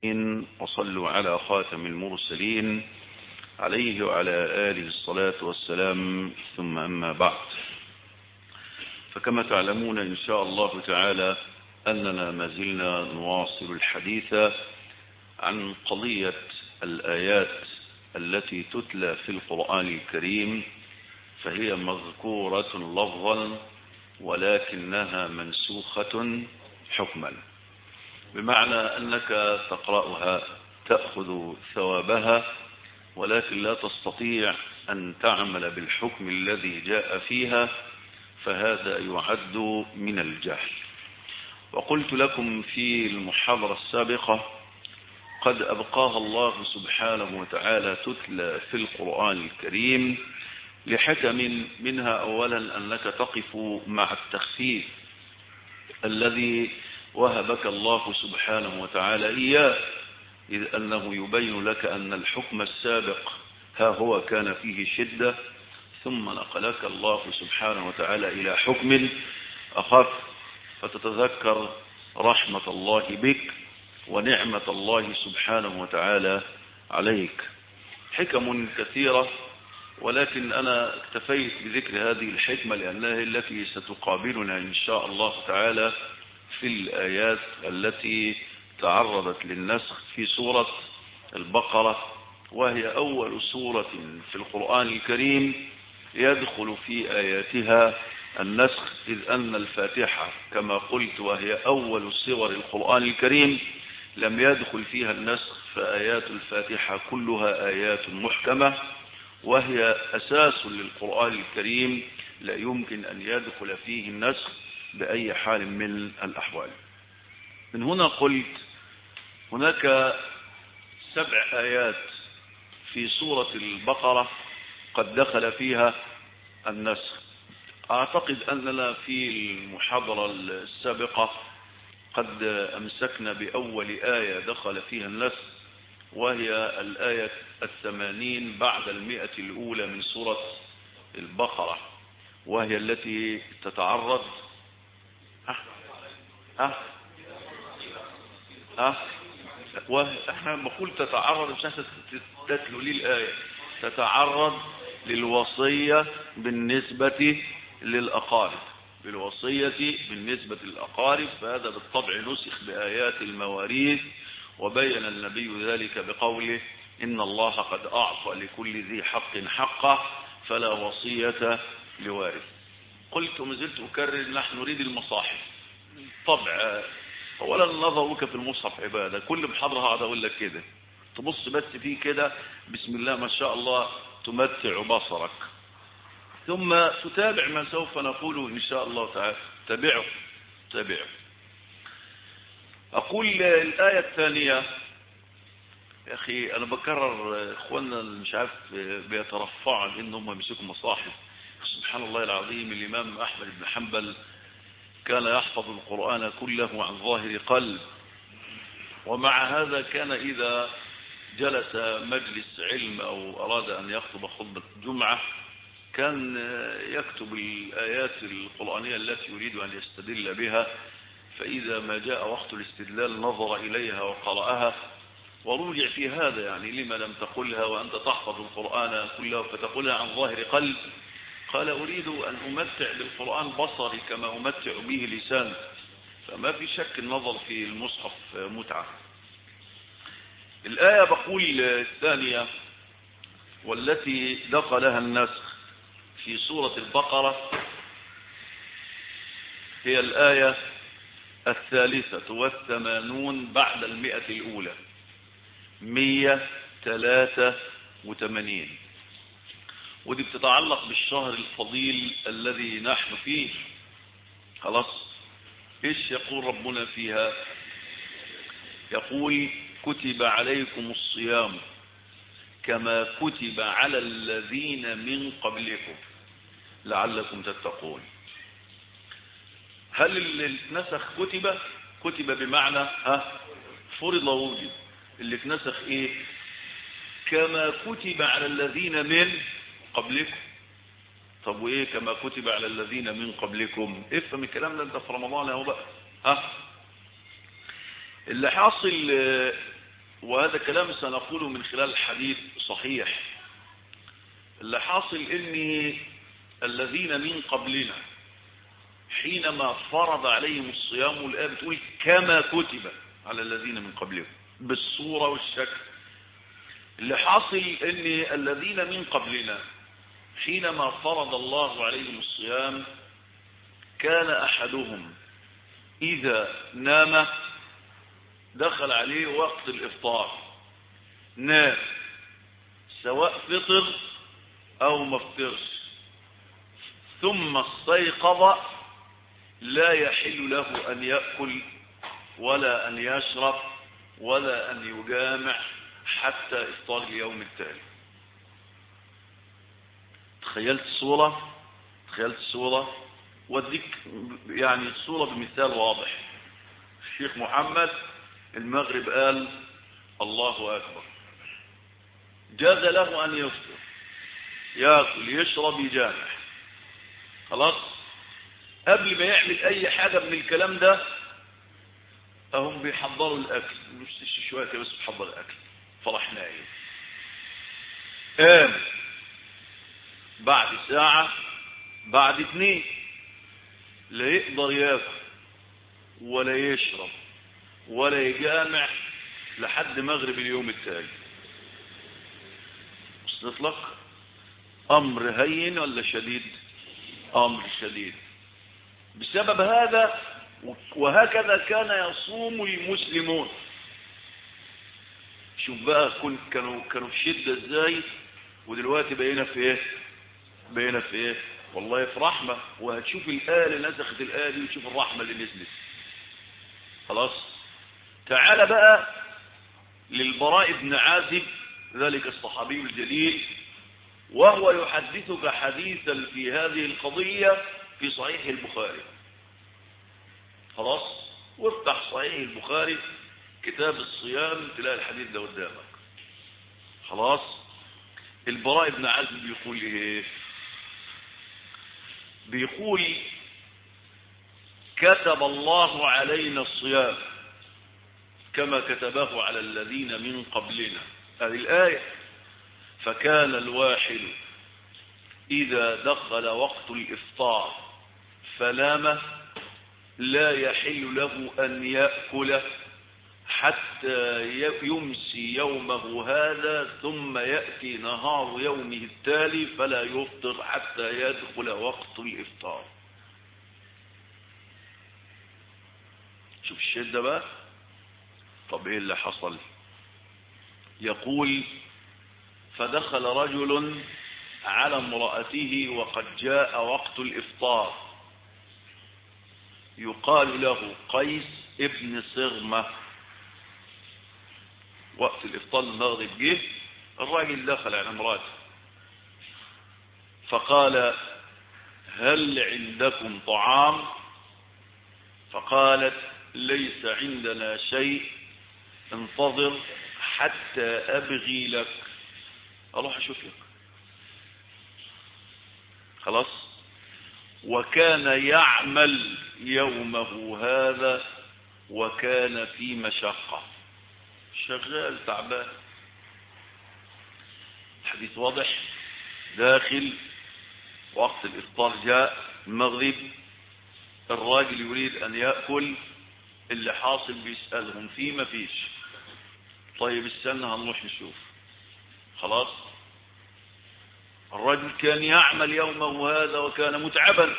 إن وصلوا على خاتم المرسلين عليه وعلى آله الصلاة والسلام ثم أما بعد فكما تعلمون إن شاء الله تعالى أننا ما زلنا نواصل الحديث عن قضية الآيات التي تتلى في القرآن الكريم فهي مذكورة لفظا ولكنها منسوخة حكما بمعنى أنك تقرأها تأخذ ثوابها ولكن لا تستطيع أن تعمل بالحكم الذي جاء فيها فهذا يعد من الجهل وقلت لكم في المحاضرة السابقة قد أبقاها الله سبحانه وتعالى تتلى في القرآن الكريم لحكم منها أولا أنك تقف مع التخفيف الذي وهبك الله سبحانه وتعالى إياه إذ أنه يبين لك أن الحكم السابق ها هو كان فيه شدة ثم نقلك الله سبحانه وتعالى إلى حكم أخف فتتذكر رحمة الله بك ونعمة الله سبحانه وتعالى عليك حكم كثيرة ولكن أنا اكتفيت بذكر هذه الحكمة لأنها التي ستقابلنا إن شاء الله تعالى في الآيات التي تعرضت للنسخ في سورة البقرة وهي أول سورة في القرآن الكريم يدخل في آياتها النسخ إذ أن الفاتحة كما قلت وهي أول سور القرآن الكريم لم يدخل فيها النسخ فآيات الفاتحة كلها آيات محكمة وهي أساس للقرآن الكريم لا يمكن أن يدخل فيه النسخ بأي حال من الأحوال من هنا قلت هناك سبع آيات في سورة البقرة قد دخل فيها النسخ أعتقد أننا في المحاضرة السابقة قد أمسكنا بأول آية دخل فيها النسخ وهي الآية الثمانين بعد المئة الأولى من سورة البقرة وهي التي تتعرض أه أه أه واحنا بقول تتعرض مش تتلو لي الآية تتعرض للوصية بالنسبة للأقارب بالوصية بالنسبة للأقارب فهذا بالطبع نسخ بآيات المواريث وبين النبي ذلك بقوله إن الله قد أعطى لكل ذي حق حقه فلا وصية لوارث قلت ومازلت أكرر نحن نريد المصاحف طبع أولا نظرك في المصحف عبادة كل محاضرة هقعد أقول لك كده تبص بس فيه كده بسم الله ما شاء الله تمتع بصرك ثم تتابع ما سوف نقوله إن شاء الله تعالى تابعه تابعه أقول الآية الثانية يا أخي أنا بكرر إخواننا مش عارف بيترفعوا عن إنهم يمسكوا مصاحف سبحان الله العظيم الإمام أحمد بن حنبل كان يحفظ القرآن كله عن ظاهر قلب ومع هذا كان إذا جلس مجلس علم أو أراد أن يخطب خطبة جمعة كان يكتب الآيات القرآنية التي يريد أن يستدل بها فإذا ما جاء وقت الاستدلال نظر إليها وقرأها ورجع في هذا يعني لما لم تقلها وأنت تحفظ القرآن كله فتقولها عن ظاهر قلب قال أريد أن أمتع بالقرآن بصري كما أمتع به لسان فما في شك النظر في المصحف متعة الآية بقول الثانية والتي دخلها النسخ في سورة البقرة هي الآية الثالثة والثمانون بعد المئة الأولى مية ثلاثة وثمانين ودي بتتعلق بالشهر الفضيل الذي نحن فيه خلاص ايش يقول ربنا فيها يقول كتب عليكم الصيام كما كتب على الذين من قبلكم لعلكم تتقون هل اللي اتنسخ كتب كتب بمعنى ها فرض ووجب اللي اتنسخ ايه كما كتب على الذين من قبلكم طب وايه كما كتب على الذين من قبلكم افهم الكلام ده انت في رمضان اهو بقى ها اللي حاصل وهذا كلام سنقوله من خلال الحديث صحيح اللي حاصل ان الذين من قبلنا حينما فرض عليهم الصيام والآية بتقول كما كتب على الذين من قبلهم بالصورة والشكل اللي حاصل ان الذين من قبلنا حينما فرض الله عليهم الصيام كان أحدهم إذا نام دخل عليه وقت الإفطار نام سواء فطر أو مفطرش ثم استيقظ لا يحل له أن يأكل ولا أن يشرب ولا أن يجامع حتى إفطار اليوم التالي تخيلت الصورة تخيلت الصورة واديك يعني الصورة بمثال واضح الشيخ محمد المغرب قال الله أكبر جاز له أن يفطر يأكل يشرب يجامع خلاص قبل ما يعمل أي حاجة من الكلام ده أهم بيحضروا الأكل نفس شوية كده بس بيحضر الأكل فرح نايم قام بعد ساعة بعد اتنين لا يقدر ياكل ولا يشرب ولا يجامع لحد مغرب اليوم التالي وصلت لك امر هين ولا شديد امر شديد بسبب هذا وهكذا كان يصوم المسلمون شوف بقى كنت كانوا كانوا في شده ازاي ودلوقتي بقينا في ايه بقينا في ايه والله في رحمة وهتشوف الآية اللي نسخت الآية دي وتشوف الرحمة اللي نزلت خلاص تعال بقى للبراء بن عازب ذلك الصحابي الجليل وهو يحدثك حديثا في هذه القضية في صحيح البخاري خلاص وافتح صحيح البخاري كتاب الصيام تلاقي الحديث ده قدامك خلاص البراء بن عازب يقول ايه بيقول كتب الله علينا الصيام كما كتبه على الذين من قبلنا هذه الآية فكان الواحد إذا دخل وقت الإفطار فلام لا يحل له أن يأكل حتى يمسي يومه هذا ثم يأتي نهار يومه التالي فلا يفطر حتى يدخل وقت الإفطار شوف الشدة بقى طب ايه اللي حصل يقول فدخل رجل على امرأته وقد جاء وقت الإفطار يقال له قيس ابن صغمة وقت الإفطار المغرب جه الراجل دخل على امراته فقال هل عندكم طعام فقالت ليس عندنا شيء انتظر حتى أبغي لك أروح أشوف لك خلاص وكان يعمل يومه هذا وكان في مشقة شغال تعبان الحديث واضح داخل وقت الإفطار جاء المغرب الراجل يريد أن يأكل اللي حاصل بيسألهم فيه ما فيش طيب استنى هنروح نشوف خلاص الرجل كان يعمل يومه هذا وكان متعبا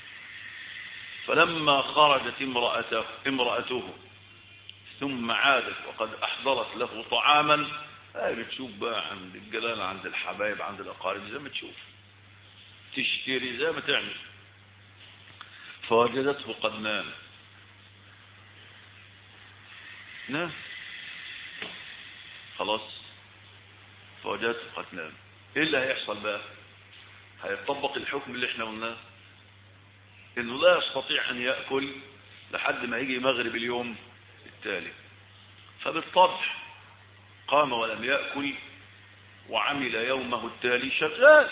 فلما خرجت امرأته, امرأته ثم عادت وقد أحضرت له طعاما هاي بتشوف بقى عند الجلال عند الحبايب عند الأقارب زي ما تشوف تشتري زي ما تعمل فوجدته قد نام نام خلاص فوجدته قد نام ايه اللي هيحصل بقى هيطبق الحكم اللي احنا قلناه انه لا يستطيع ان يأكل لحد ما يجي مغرب اليوم التالي فبالطبع قام ولم يأكل وعمل يومه التالي شغال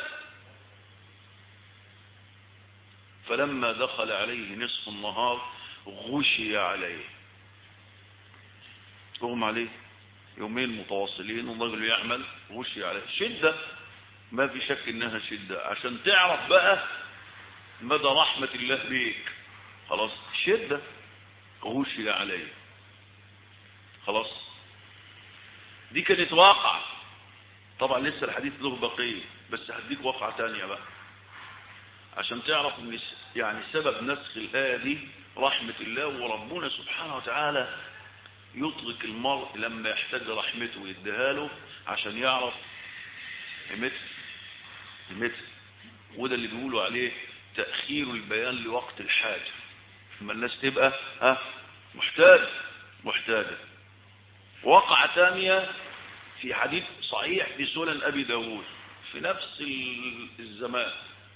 فلما دخل عليه نصف النهار غشي عليه اغم عليه يومين متواصلين والرجل يعمل غشي عليه شدة ما في شك انها شدة عشان تعرف بقى مدى رحمة الله بيك خلاص شدة غشي عليه خلاص دي كانت واقع طبعا لسه الحديث له بقية بس هديك واقعة تانية بقى عشان تعرف ان يعني سبب نسخ الآية دي رحمة الله وربنا سبحانه وتعالى يطلق المرء لما يحتاج رحمته ويديها له عشان يعرف قيمتها قيمتها وده اللي بيقولوا عليه تأخير البيان لوقت الحاجة لما الناس تبقى ها محتاجة محتاجة وقع ثانية في حديث صحيح في سنن أبي داود في نفس الزمان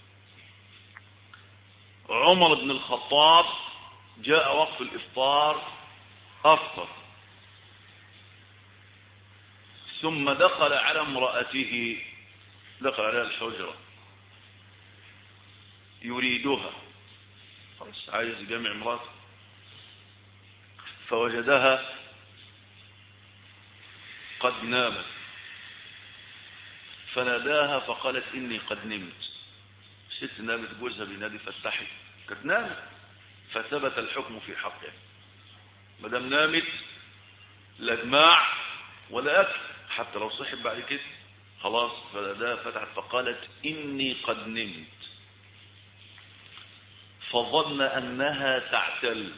عمر بن الخطاب جاء وقت الإفطار أفطر ثم دخل على امرأته دخل عليها الحجرة يريدها خلاص عايز يجمع امراته فوجدها قد نامت فناداها فقالت إني قد نمت ست نامت جوزها بينادي فتحي كانت نامت فثبت الحكم في حقها ما دام نامت لا جماع ولا أكل حتى لو صحت بعد كده خلاص فناداها فتحت فقالت إني قد نمت فظن أنها تعتل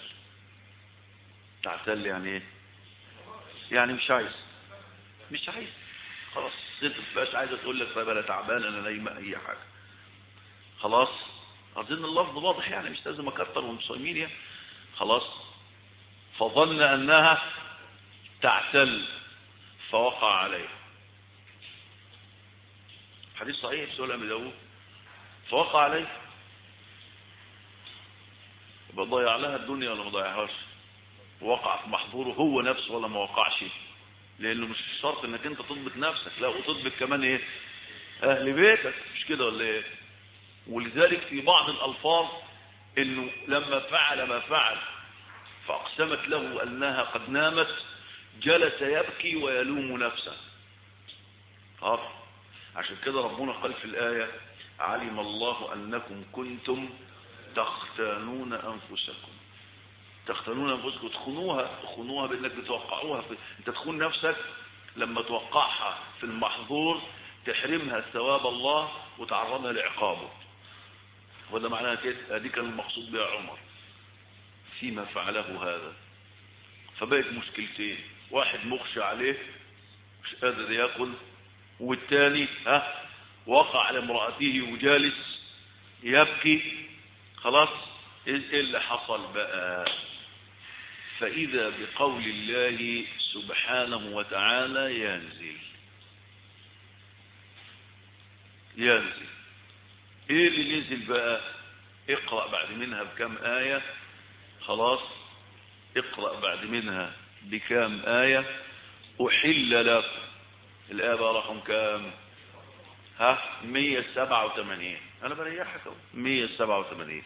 تعتل يعني ايه يعني مش عايز مش عايز خلاص الست مبقاش عايزه تقول لك طيب انا تعبان انا نايمه اي حاجه خلاص اظن اللفظ واضح يعني مش لازم اكتر ومصيمين يعني خلاص فظن انها تعتل فوقع عليها حديث صحيح في سؤال ابي داوود فوقع عليه يبقى ضيع لها الدنيا ولا ما ضيعهاش وقع في محظوره هو نفسه ولا ما وقعش لانه مش شرط انك انت تضبط نفسك لا وتضبط كمان ايه اهل بيتك مش كده ولا ايه ولذلك في بعض الالفاظ انه لما فعل ما فعل فاقسمت له انها قد نامت جلس يبكي ويلوم نفسه طب عشان كده ربنا قال في الآية علم الله أنكم كنتم تختانون أنفسكم تختانون أنفسكم تخونوها تخونوها بأنك بتوقعوها في... أنت تخون نفسك لما توقعها في المحظور تحرمها ثواب الله وتعرضها لعقابه وده معناها كده هذه كان المقصود بها عمر فيما فعله هذا فبقت مشكلتين واحد مخشى عليه مش قادر ياكل والتاني ها وقع على امرأته وجالس يبكي خلاص ايه اللي حصل بقى فإذا بقول الله سبحانه وتعالى ينزل ينزل ايه اللي نزل بقى اقرأ بعد منها بكم آية خلاص اقرأ بعد منها بكام آية أحل لكم الآية بقى رقم كام ها 187 أنا بريحك اهو 187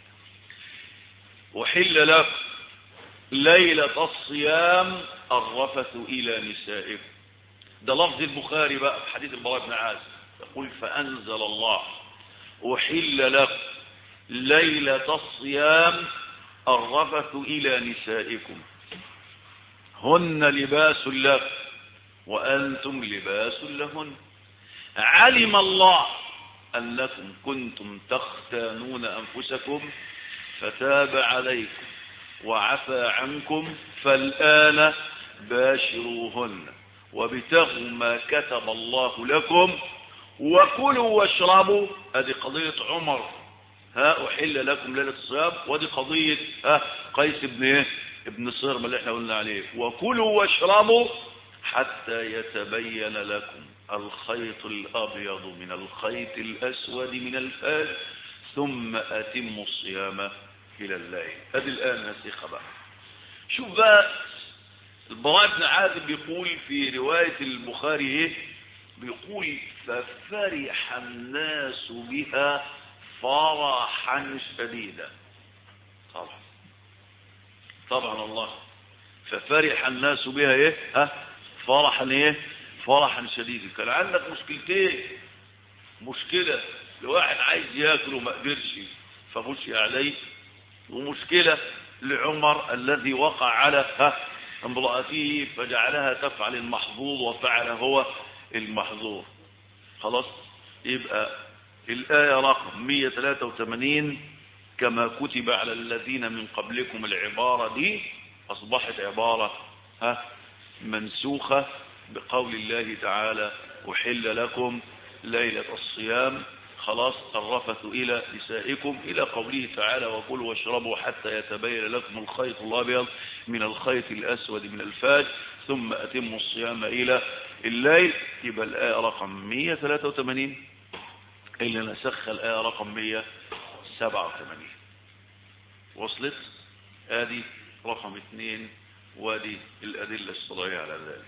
أحل لكم ليلة الصيام الرفث إلى نسائكم ده لفظ البخاري بقى في حديث البراء بن عازم يقول فأنزل الله أحل لكم ليلة الصيام الرفث إلى نسائكم هن لباس لكم وأنتم لباس لهن علم الله أنكم كنتم تختانون أنفسكم فتاب عليكم وعفى عنكم فالآن باشروهن وابتغوا ما كتب الله لكم وكلوا واشربوا هذه قضية عمر ها أحل لكم ليلة الصيام ودي قضية ها قيس بن ايه ابن صرم اللي احنا قلنا عليه وكلوا واشربوا حتى يتبين لكم الخيط الأبيض من الخيط الأسود من الفجر ثم أتموا الصيام إلى الليل هذه الآن نسيخة بقى شوف بقى البراء بن عازب بيقول في رواية البخاري ايه بيقول ففرح الناس بها فرحا شديدا طبعا طبعا الله ففرح الناس بها ايه ها فرحا ايه فرحا شديدا كان عندك مشكلتين مشكلة لواحد عايز ياكل وما قدرش فبشي عليه ومشكلة لعمر الذي وقع على ها امرأته فجعلها تفعل المحظوظ وفعل هو المحظور خلاص يبقى الآية رقم 183 كما كتب على الذين من قبلكم العبارة دي أصبحت عبارة ها منسوخة بقول الله تعالى أحل لكم ليلة الصيام خلاص الرفث إلى نسائكم إلى قوله تعالى وكلوا واشربوا حتى يتبين لكم الخيط الأبيض من الخيط الأسود من الفاج ثم أتموا الصيام إلى الليل يبقى الآية رقم 183 اللي نسخ الآية رقم 187 وصلت آدي رقم اثنين وادي الأدلة الصلاحية على ذلك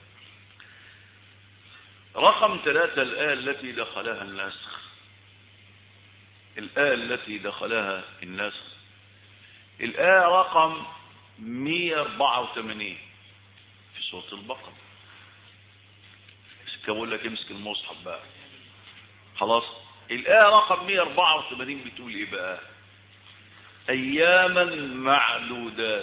رقم ثلاثة الآية التي دخلها النسخ الآية التي دخلها النسخ الآية رقم 184 في سورة البقرة بقول لك امسك المصحف بقى خلاص الآية رقم 184 بتقول ايه بقى أياما معدودات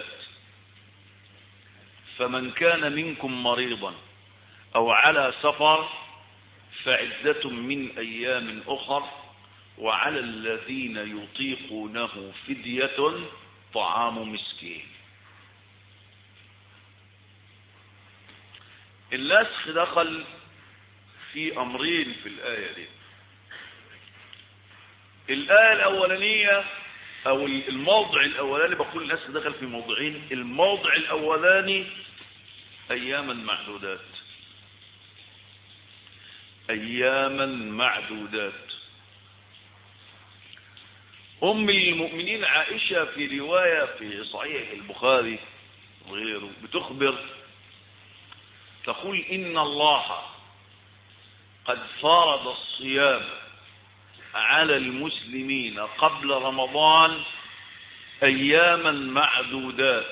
فمن كان منكم مريضا أو على سفر فعدة من أيام أخر وعلى الذين يطيقونه فدية طعام مسكين اللسخ دخل في أمرين في الآية دي الآية الأولانية أو الموضع الأولاني بقول اللسخ دخل في موضعين الموضع الأولاني أياما معدودات أياما معدودات أم المؤمنين عائشة في رواية في صحيح البخاري وغيره بتخبر تقول إن الله قد فرض الصيام على المسلمين قبل رمضان أياما معدودات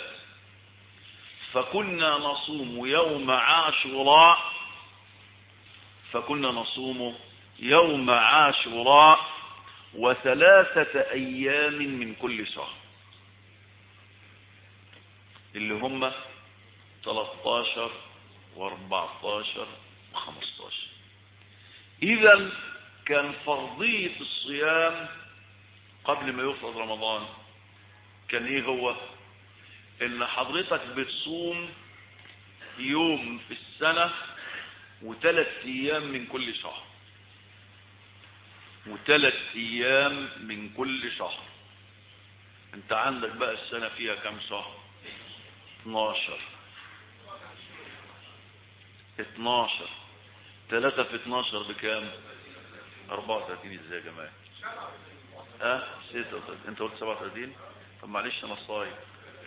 فكنا نصوم يوم عاشوراء فكنا نصوم يوم عاشوراء وثلاثة أيام من كل شهر اللي هم 13 و14 و15 إذا كان فرضية الصيام قبل ما يفرض رمضان كان إيه هو إن حضرتك بتصوم يوم في السنة وثلاث أيام من كل شهر وثلاث أيام من كل شهر أنت عندك بقى السنة فيها كم شهر 12 12 3 في 12 بكام 34 ازاي يا جماعه ها 36 انت قلت 37 طب معلش انا صايم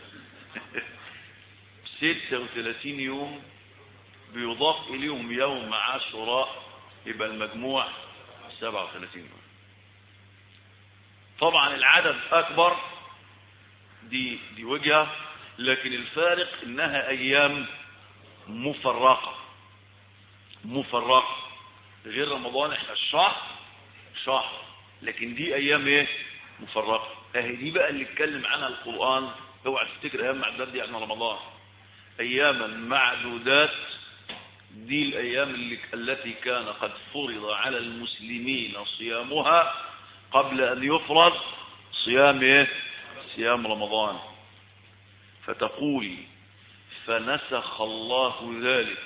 36 يوم بيضاف اليهم يوم عاشوراء يبقى المجموع 37 يوم طبعا العدد اكبر دي دي وجهه لكن الفارق انها ايام مفرقه مفرقه غير رمضان احنا الشهر شهر لكن دي ايام ايه مفرقه اهي دي بقى اللي اتكلم عنها القران اوعى تفتكر ايام معدودات دي احنا رمضان اياما معدودات دي الايام اللي التي كان قد فرض على المسلمين صيامها قبل ان يفرض صيام ايه صيام رمضان فتقول فنسخ الله ذلك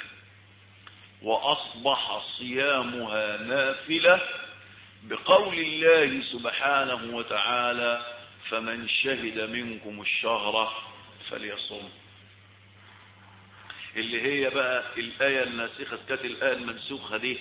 وأصبح صيامها نافلة بقول الله سبحانه وتعالى فمن شهد منكم الشهر فليصم اللي هي بقى الآية الناسخة كانت الآية المنسوخة دي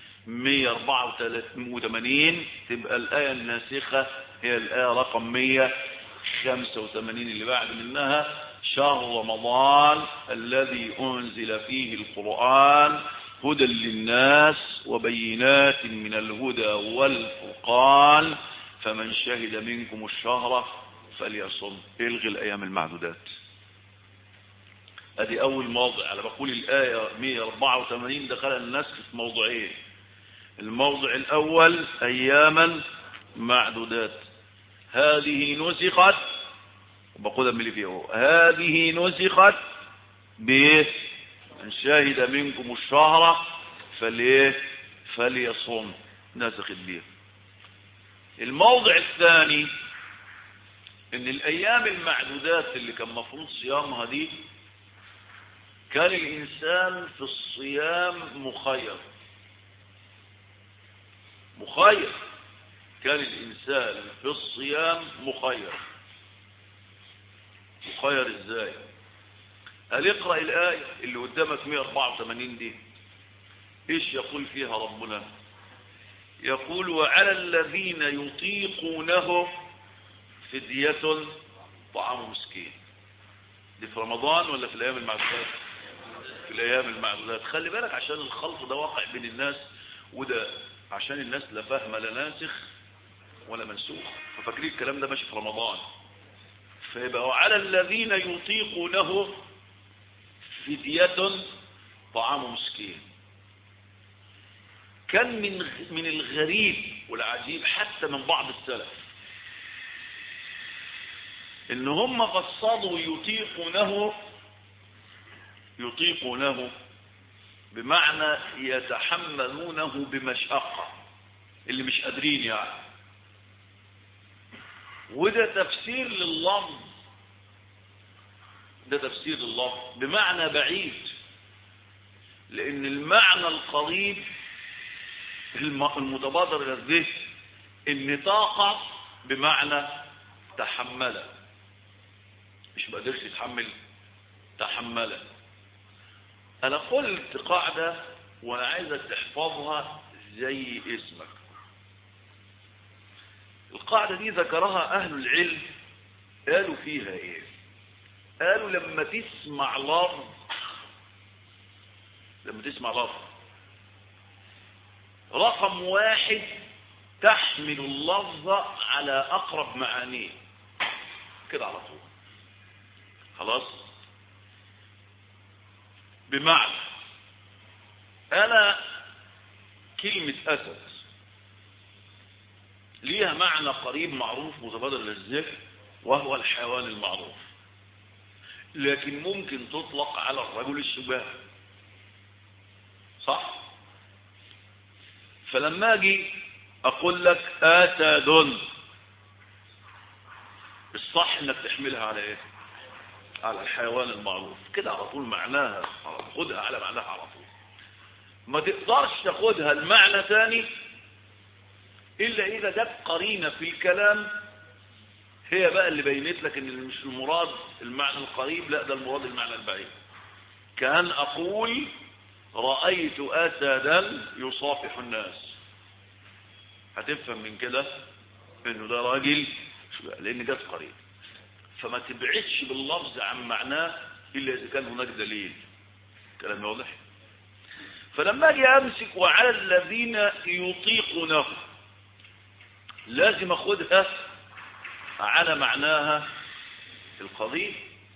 184 تبقى الآية الناسخة هي الآية رقم 185 اللي بعد منها شهر رمضان الذي أنزل فيه القرآن هدى للناس وبينات من الهدى والفرقان فمن شهد منكم الشهر فليصم الغي الأيام المعدودات ادي اول موضع انا بقول الايه 184 دخل النسخ في موضوعين الموضع الاول اياما معدودات هذه نسخت وبقولها من اللي فيه هذه نسخت بايه من شهد منكم الشهر فليه فليصم نسخت بيه الموضع الثاني ان الايام المعدودات اللي كان مفروض صيامها دي كان الانسان في الصيام مخير مخير كان الانسان في الصيام مخير مخير ازاي قال اقرا الايه اللي قدامك 184 دي ايش يقول فيها ربنا يقول وعلى الذين يطيقونه فدية طعام مسكين دي في رمضان ولا في الايام المعدودات في الايام المعدودات خلي بالك عشان الخلط ده واقع بين الناس وده عشان الناس لا فاهمه لا ناسخ ولا منسوخ ففاكرين الكلام ده ماشي في رمضان فيبقى وعلى الذين يطيقونه فدية طعام مسكين كان من من الغريب والعجيب حتى من بعض السلف ان هم فصلوا يطيقونه يطيقونه بمعنى يتحملونه بمشقة اللي مش قادرين يعني وده تفسير لللفظ ده تفسير لللفظ بمعنى بعيد لان المعنى القريب المتبادر الى الذهن ان طاقة بمعنى تحمل مش ما قدرش يتحمل تحمل انا قلت قاعدة وانا عايزك تحفظها زي اسمك القاعدة دي ذكرها اهل العلم قالوا فيها ايه قالوا لما تسمع لفظ لما تسمع لفظ رقم واحد تحمل اللفظ على اقرب معانيه كده على طول خلاص بمعنى انا كلمة اسد ليها معنى قريب معروف متبادر للذهن وهو الحيوان المعروف لكن ممكن تطلق على الرجل الشجاع صح فلما اجي اقول لك اسد الصح انك تحملها على ايه على الحيوان المعروف كده على طول معناها خدها على معناها على طول ما تقدرش تاخدها المعنى ثاني الا اذا جت قرينه في الكلام هي بقى اللي بينت لك ان مش المراد المعنى القريب لا ده المراد المعنى البعيد كان اقول رأيت اسدا يصافح الناس هتفهم من كده انه ده راجل لان جت قريب فما تبعدش باللفظ عن معناه الا اذا كان هناك دليل كلام واضح فلما اجي امسك وعلى الذين يطيقونه لازم اخدها على معناها القضية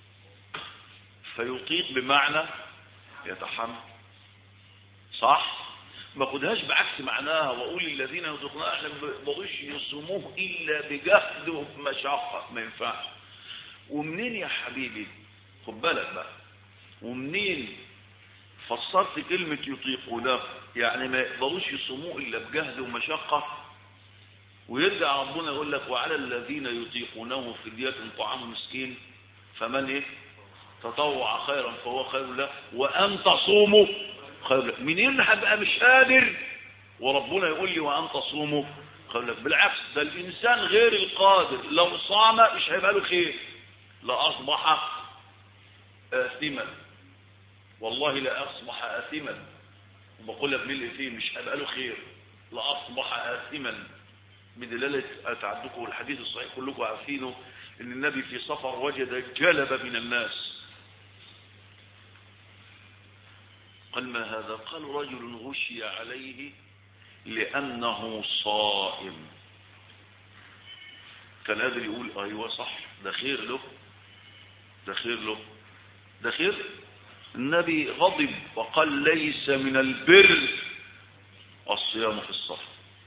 فيطيق بمعنى يتحمل صح ما خدهاش بعكس معناها واقول الذين يطيقونها احنا ما بقولش يصوموه الا بجهد ومشقه ما ينفعش ومنين يا حبيبي خد بالك بقى ومنين فسرت كلمة يطيقونه يعني ما يقدروش يصوموه الا بجهد ومشقه ويرجع ربنا يقول لك وعلى الذين يطيقونه فدية طعام مسكين فمن ايه تطوع خيرا فهو خير له وان تصوموا خير له منين هبقى مش قادر وربنا يقول لي وان تصوموا خير لك بالعكس ده الانسان غير القادر لو صام مش هيبقى له خير لاصبح اثما والله لا اصبح اثما وبقول لك ليه مش هيبقى له خير لاصبح اثما بدلالة أتعدكم الحديث الصحيح كلكم عارفينه ان النبي في سفر وجد جلب من الناس قال ما هذا قال رجل غشي عليه لأنه صائم كان قادر يقول ايوه صح ده خير له ده خير له ده خير النبي غضب وقال ليس من البر الصيام في السفر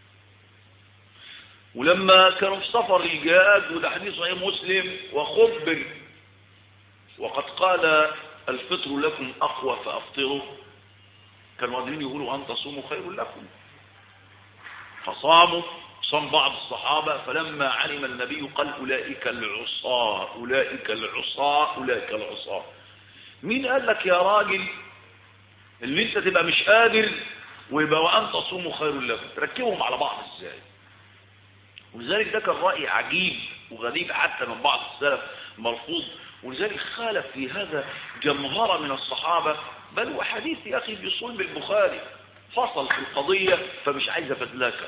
ولما كانوا في سفر الجهاد وده حديث صحيح مسلم وخبر وقد قال الفطر لكم أقوى فأفطروا كانوا قادرين يقولوا أن تصوموا خير لكم فصاموا صام بعض الصحابة فلما علم النبي قال أولئك العصاة أولئك العصاة أولئك العصاة مين قال لك يا راجل اللي انت تبقى مش قادر ويبقى وأن تصوموا خير لكم تركبهم على بعض ازاي ولذلك ده كان رأي عجيب وغريب حتى من بعض السلف مرفوض ولذلك خالف في هذا جمهرة من الصحابة بل وحديث يا أخي في صلب البخاري فصل في القضية فمش عايز أفدلك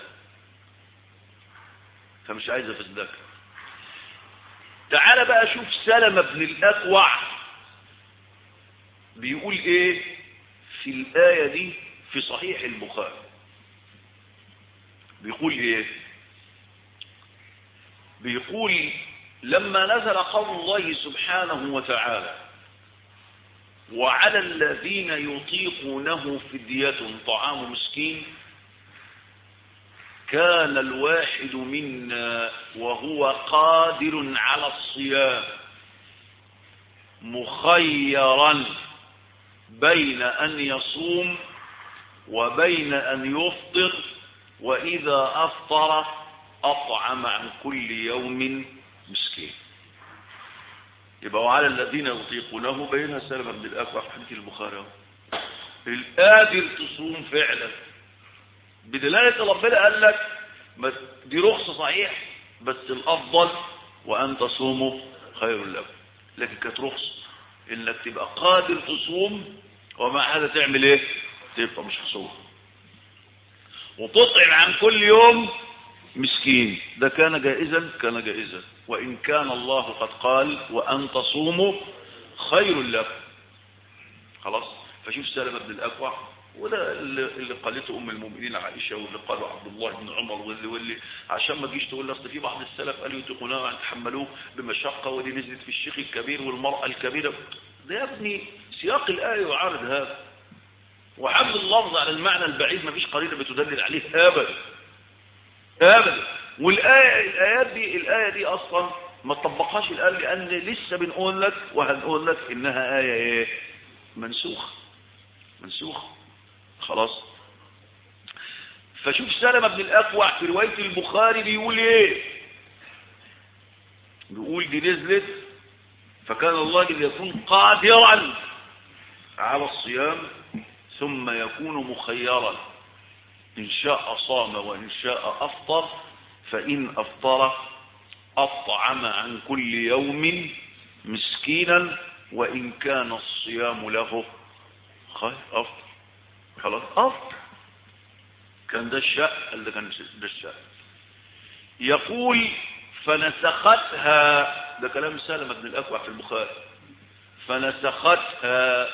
فمش عايز أفدلك تعال بقى شوف سلمة بن الأكوع بيقول ايه في الآية دي في صحيح البخاري بيقول ايه بيقول لما نزل قول الله سبحانه وتعالى وعلى الذين يطيقونه فدية طعام مسكين كان الواحد منا وهو قادر على الصيام مخيرا بين أن يصوم وبين أن يفطر وإذا أفطر أطعم عن كل يوم مسكين يبقى وعلى الذين يطيقونه بينها سلمة بن الأكوع في حديث البخاري القادر تصوم فعلا بدلالة ربنا قال لك دي رخصة صحيح بس الأفضل وأن تصوموا خير لكم لكن كانت رخصة إنك تبقى قادر تصوم ومع هذا تعمل إيه تبقى مش حصول وتطعم عن كل يوم مسكين ده كان جائزا كان جائزا وإن كان الله قد قال وأن تصوموا خير لكم خلاص فشوف سلمة بن الأكوع وده اللي قالته أم المؤمنين عائشة واللي قالوا عبد الله بن عمر واللي واللي عشان ما تجيش تقول أصل في بعض السلف قالوا يتقونها أن تحملوه بمشقة ودي نزلت في الشيخ الكبير والمرأة الكبيرة ده يا ابني سياق الآية يعارض هذا وحمل اللفظ على المعنى البعيد ما فيش قرينة بتدلل عليه أبدا أبدا والآية الآيات دي الآية دي أصلا ما تطبقهاش الآن لأن لسه بنقول لك وهنقول لك إنها آية إيه منسوخة منسوخة خلاص فشوف سلمة بن الأكوع في رواية البخاري بيقول إيه بيقول دي نزلت فكان الله يكون قادرا على الصيام ثم يكون مخيرا إن شاء صام وإن شاء أفطر فإن أفطر أطعم عن كل يوم مسكينا وإن كان الصيام له خير أفطر خلاص أفطر كان ده الشاء اللي كان ده الشاء يقول فنسختها ده كلام سالم بن الأكوع في البخاري فنسختها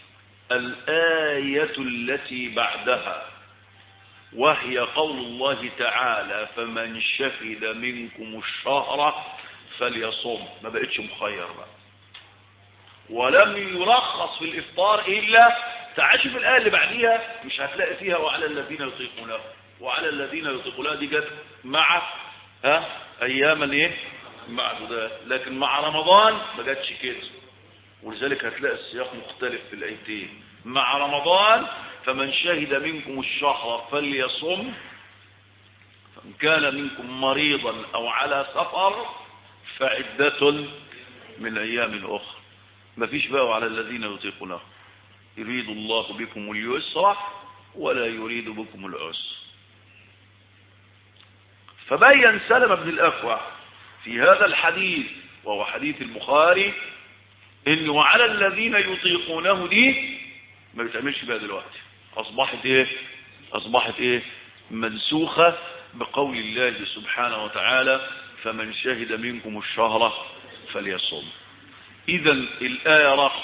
الآية التي بعدها وهي قول الله تعالى فمن شهد منكم الشهر فليصم ما بقتش مخير بقى ولم يرخص في الإفطار إلا تعال شوف الآية اللي بعديها مش هتلاقي فيها وعلى الذين يطيقونها وعلى الذين يطيقونها دي جت مع ها أياما إيه معدودات لكن مع رمضان ما جاتش كده ولذلك هتلاقي السياق مختلف في الآيتين مع رمضان فمن شهد منكم الشهر فليصم فإن كان منكم مريضا أو على سفر فعدة من أيام أخرى ما فيش بقى على الذين يطيقونه يريد الله بكم اليسر ولا يريد بكم العسر فبين سلم بن الأكوع في هذا الحديث وهو حديث البخاري إن وعلى الذين يطيقونه دي ما بتعملش بقى دلوقتي أصبحت إيه أصبحت إيه منسوخة بقول الله سبحانه وتعالى فمن شهد منكم الشهر فليصم إذا الآية رقم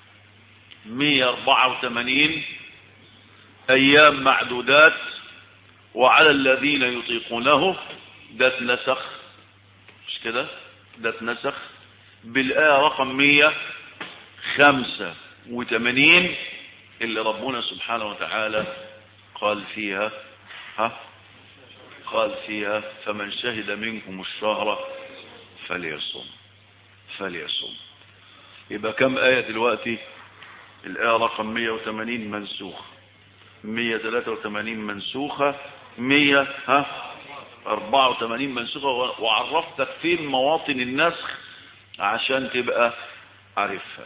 184 أيام معدودات وعلى الذين يطيقونه ده اتنسخ مش كده ده اتنسخ بالآية رقم 105 وثمانين اللي ربنا سبحانه وتعالى قال فيها ها قال فيها فمن شهد منكم الشهر فليصم فليصم يبقى كم آية دلوقتي الآية رقم 180 منسوخة 183 منسوخة 100 ها 84 منسوخة وعرفتك فين مواطن النسخ عشان تبقى عارفها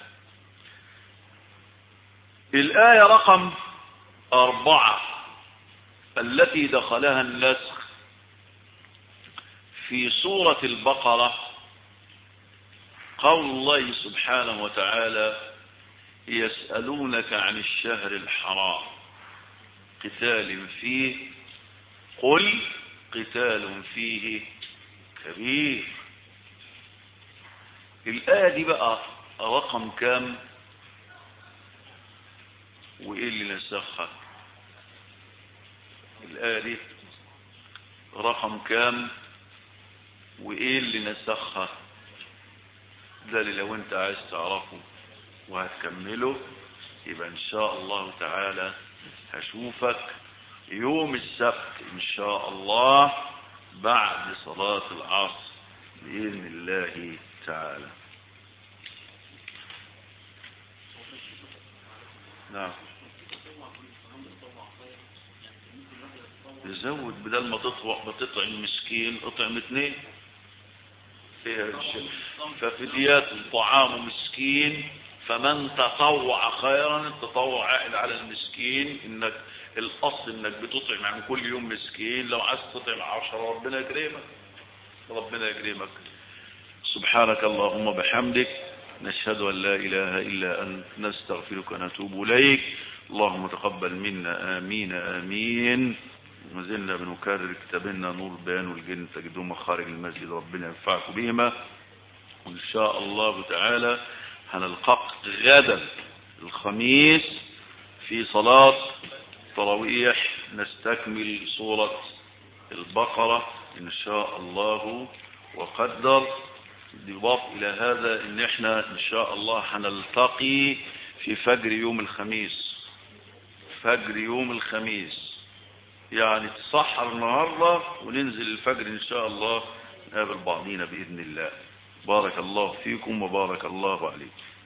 الآية رقم أربعة التي دخلها النسخ في سورة البقرة قول الله سبحانه وتعالى يسألونك عن الشهر الحرام قتال فيه قل قتال فيه كبير الآية دي بقى رقم كام وإيه اللي نسخها الآية دي رقم كام وإيه اللي نسخها ده اللي لو انت عايز تعرفه وهتكمله يبقى ان شاء الله تعالى هشوفك يوم السبت ان شاء الله بعد صلاة العصر بإذن الله تعالى نعم تزود بدل ما تطوع بتطعم مسكين اطعم اثنين ففديات طعام مسكين فمن تطوع خيرا التطوع عائد على المسكين انك الاصل انك بتطعم عن كل يوم مسكين لو عايز تطعم عشرة ربنا يكرمك ربنا يكرمك سبحانك اللهم بحمدك نشهد أن لا إله إلا أنت نستغفرك ونتوب إليك اللهم تقبل منا آمين آمين وما زلنا بنكرر كتابنا نور البيان والجن تجدون مخارج المسجد ربنا ينفعكم بهما وإن شاء الله تعالى هنلقاك غدا الخميس في صلاة تراويح نستكمل سورة البقرة إن شاء الله وقدر يضاف إلى هذا إن إحنا إن شاء الله هنلتقي في فجر يوم الخميس فجر يوم الخميس يعني تصحر النهاردة وننزل الفجر إن شاء الله نقابل بعضينا بإذن الله بارك الله فيكم وبارك الله عليكم